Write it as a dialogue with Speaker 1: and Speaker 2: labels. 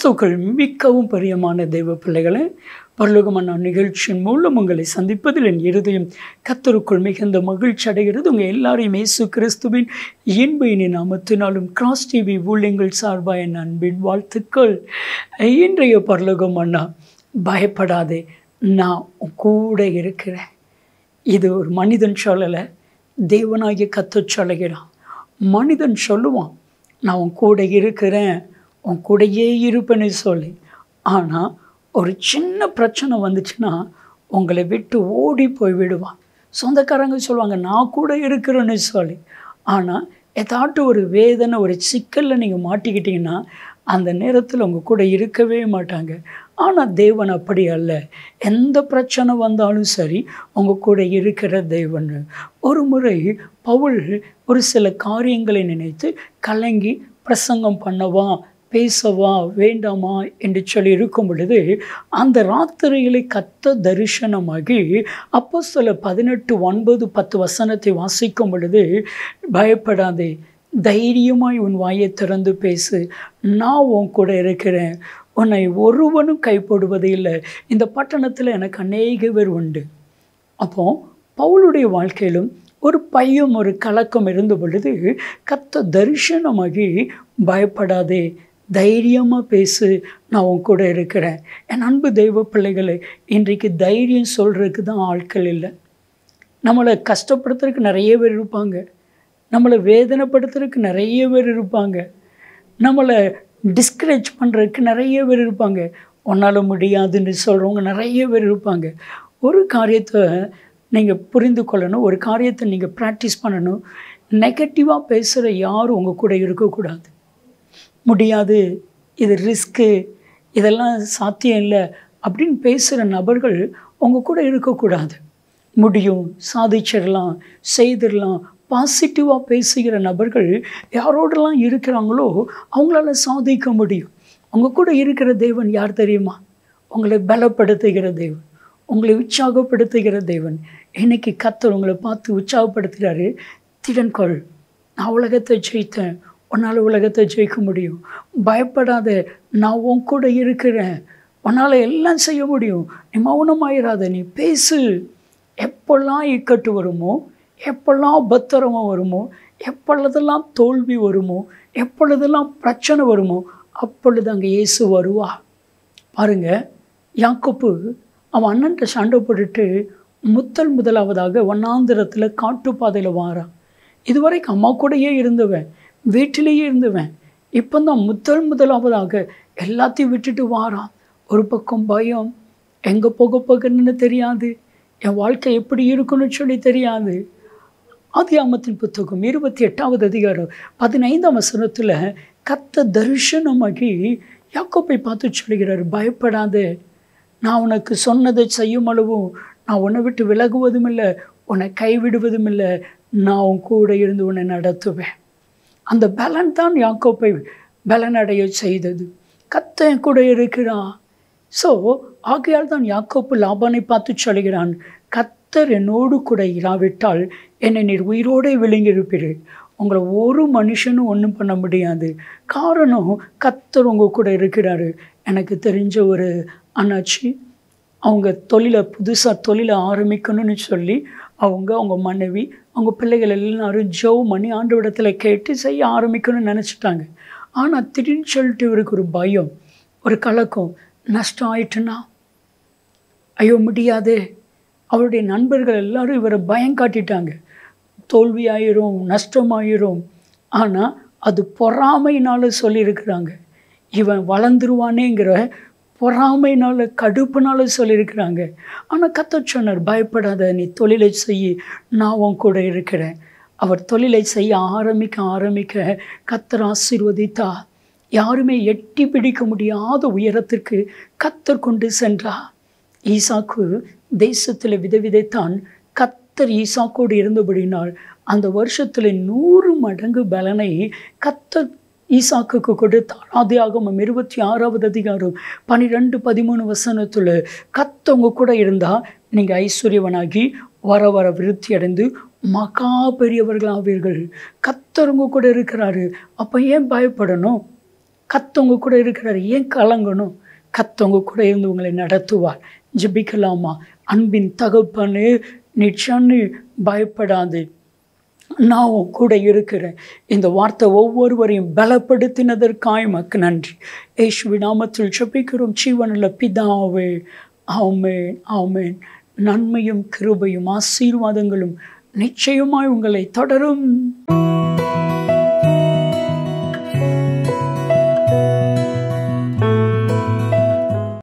Speaker 1: கிறிஸ்துக்கள் மிக்கவும் பிரியமான தெய்வ பிள்ளைகளே பரலோகமான நிகழ்ச்சியின் மூலம் உங்களை சந்திப்பதில் என் இருதயம் கத்தருக்குள் மிகுந்த மகிழ்ச்சி அடைகிறது உங்கள் எல்லாரையும் இயேசு கிறிஸ்துவின் இன்ப இனி நாமத்தினாலும் கிராஸ் டிவி ஊழியங்கள் சார்பாக என் அன்பின் வாழ்த்துக்கள் இன்றைய பரலோகம் அண்ணா பயப்படாதே நான் உன் கூட இருக்கிறேன் இது ஒரு மனிதன் சொல்லலை தேவனாகிய கத்த சொல்லுகிறான் மனிதன் சொல்லுவான் நான் உன் கூட இருக்கிறேன் உன் கூடயே இருப்பேன்னு சொல்லி ஆனால் ஒரு சின்ன பிரச்சனை வந்துச்சுன்னா உங்களை விட்டு ஓடி போய் விடுவான் சொந்தக்காரங்க சொல்லுவாங்க நான் கூட இருக்கிறேன்னு சொல்லி ஆனால் ஏதாட்டு ஒரு வேதனை ஒரு சிக்கலில் நீங்கள் மாட்டிக்கிட்டீங்கன்னா அந்த நேரத்தில் உங்கள் கூட இருக்கவே மாட்டாங்க ஆனால் தேவன் அப்படி அல்ல எந்த பிரச்சனை வந்தாலும் சரி உங்கள் கூட இருக்கிற தேவன் ஒரு முறை பவுல் ஒரு சில காரியங்களை நினைத்து கலங்கி பிரசங்கம் பண்ணவா பேசவா வேண்டாமா என்று சொல்லி இருக்கும் பொழுது அந்த ராத்திரிகளை கத்த தரிசனமாகி அப்போ சில பதினெட்டு ஒன்பது பத்து வசனத்தை வாசிக்கும் பொழுது பயப்படாதே தைரியமாய் உன் வாயை திறந்து பேசு நான் உன் கூட இருக்கிறேன் உன்னை ஒருவனும் கைப்போடுவது இல்லை இந்த பட்டணத்தில் எனக்கு அநேக பேர் உண்டு அப்போ பவுலுடைய வாழ்க்கையிலும் ஒரு பையும் ஒரு கலக்கம் இருந்த பொழுது கத்த தரிசனமாகி பயப்படாதே தைரியமாக பேசு நான் உன் கூட இருக்கிறேன் என் அன்பு தெய்வ பிள்ளைகளை இன்றைக்கு தைரியம் சொல்கிறதுக்கு தான் ஆட்கள் இல்லை நம்மளை கஷ்டப்படுத்துறதுக்கு நிறைய பேர் இருப்பாங்க நம்மளை வேதனைப்படுத்துறதுக்கு நிறைய பேர் இருப்பாங்க நம்மளை டிஸ்கரேஜ் பண்ணுறதுக்கு நிறைய பேர் இருப்பாங்க உன்னால் முடியாதுன்னு சொல்கிறவங்க நிறைய பேர் இருப்பாங்க ஒரு காரியத்தை நீங்கள் புரிந்து கொள்ளணும் ஒரு காரியத்தை நீங்கள் ப்ராக்டிஸ் பண்ணணும் நெகட்டிவாக பேசுகிற யாரும் உங்கள் கூட இருக்கக்கூடாது முடியாது இது ரிஸ்க்கு இதெல்லாம் சாத்தியம் இல்லை அப்படின்னு பேசுகிற நபர்கள் உங்கள் கூட இருக்கக்கூடாது முடியும் சாதிச்சிடலாம் செய்திடலாம் பாசிட்டிவாக பேசுகிற நபர்கள் யாரோடலாம் இருக்கிறாங்களோ அவங்களால சாதிக்க முடியும் அவங்க கூட இருக்கிற தேவன் யார் தெரியுமா உங்களை பலப்படுத்துகிற தேவன் உங்களை உற்சாகப்படுத்துகிற தேவன் இன்னைக்கு கத்தர் உங்களை பார்த்து உற்சாகப்படுத்துகிறாரு திடன்கொள் நான் உலகத்தை ஜெயித்தேன் உன்னால் உலகத்தை ஜெயிக்க முடியும் பயப்படாத நான் உன் கூட இருக்கிறேன் உன்னால் எல்லாம் செய்ய முடியும் நீ மௌனமாயிராத நீ பேசு எப்பெல்லாம் இக்கட்டு வருமோ எப்பெல்லாம் பத்திரமாக வருமோ எப்பொழுதெல்லாம் தோல்வி வருமோ எப்பொழுதெல்லாம் பிரச்சனை வருமோ அப்பொழுது அங்கே இயேசு வருவா பாருங்க யாக்கோப்பு அவன் அண்ணன்ட்ட சண்டை போட்டுட்டு முத்தல் முதலாவதாக ஒன்னாந்திரத்தில் காட்டுப்பாதையில் வாரான் இதுவரைக்கும் அம்மா கூடயே இருந்தவன் வீட்டிலேயே இருந்தவன் இப்போ தான் முதல் முதலாவதாக எல்லாத்தையும் விட்டுட்டு வாரான் ஒரு பக்கம் பயம் எங்கே போக போகணுன்னு தெரியாது என் வாழ்க்கை எப்படி இருக்குன்னு சொல்லி தெரியாது ஆதியாமத்தின் புத்தகம் இருபத்தி எட்டாவது அதிகாரம் பதினைந்தாம் வசனத்தில் கத்த தரிசனமாகி யாக்கோப்பை பார்த்து சொல்கிறார் பயப்படாது நான் உனக்கு சொன்னதை செய்யும் அளவும் நான் உன்னை விட்டு விலகுவதும் இல்லை உன்னை கைவிடுவதும் இல்லை நான் உன் கூட இருந்து உன்னை நடத்துவேன் அந்த பலன் தான் யாக்கோப்பை பலனடைய செய்தது கத்த என் கூட இருக்கிறான் ஸோ ஆகையால் தான் யாக்கோப்பு லாபானை பார்த்து சொல்கிறான் கத்தர் என்னோடு கூட இராவிட்டால் என்னை நீர் உயிரோடு விழுங்கியிருப்பீர் உங்களை ஒரு மனுஷனும் ஒன்றும் பண்ண முடியாது காரணம் கத்தர் உங்கள் கூட இருக்கிறாரு எனக்கு தெரிஞ்ச ஒரு அண்ணாச்சி அவங்க தொழிலை புதுசாக தொழிலை ஆரம்பிக்கணும்னு சொல்லி அவங்க அவங்க மனைவி அவங்க பிள்ளைகள் எல்லாரும் ஜோவ் பண்ணி ஆண்டு இடத்துல கேட்டு செய்ய ஆரம்பிக்கணும்னு நினச்சிட்டாங்க ஆனால் திடீர்னு சொல்லிட்டு இவருக்கு ஒரு பயம் ஒரு கலக்கம் நஷ்டம் ஆயிட்டுன்னா ஐயோ முடியாது அவருடைய நண்பர்கள் எல்லாரும் இவரை பயம் காட்டிட்டாங்க தோல்வி ஆயிரும் நஷ்டமாயிரும் ஆனால் அது பொறாமையினால் சொல்லியிருக்கிறாங்க இவன் வளர்ந்துருவானேங்கிற பொறாமைனால் கடுப்புனால சொல்லியிருக்கிறாங்க ஆனால் கத்த சொன்னார் பயப்படாத நீ தொழிலை செய்ய நான் உன் கூட இருக்கிறேன் அவர் தொழிலை செய்ய ஆரம்பிக்க ஆரம்பிக்க கத்தர் ஆசீர்வதித்தா யாருமே எட்டி பிடிக்க முடியாத உயரத்திற்கு கத்தர் கொண்டு சென்றா ஈசாக்கு தேசத்தில் விதவிதைத்தான் கத்தர் ஈசாக்கோடு இருந்தபடினால் அந்த வருஷத்தில் நூறு மடங்கு பலனை கத்தர் ஈசாக்குக்கு கொடுத்தார் ஆதியாகமம் இருபத்தி ஆறாவது அதிகாரம் பன்னிரெண்டு பதிமூணு வசனத்தில் கத்தவங்க கூட இருந்தால் நீங்கள் ஐஸ்வர்யவனாகி வர வர விருத்தி அடைந்து மகா பெரியவர்கள் ஆவீர்கள் கத்தருங்க கூட இருக்கிறாரு அப்போ ஏன் பயப்படணும் கத்தவங்க கூட இருக்கிறார் ஏன் கலங்கணும் கத்தவங்க கூட இருந்து உங்களை நடத்துவார் ஜெபிக்கலாமா அன்பின் தகப்பனே நிச்சயம் பயப்படாது நான் உன் கூட இருக்கிறேன் இந்த வார்த்தை ஒவ்வொருவரையும் பலப்படுத்தினதற்காய் மக்கு நன்றி ஏசுவி நாமத்தில் ஜெபிக்கிறோம் ஜீவனில் பிதாவே ஆமேன் ஆமேன் நன்மையும் கிருபையும் ஆசீர்வாதங்களும் நிச்சயமாய் உங்களை தொடரும்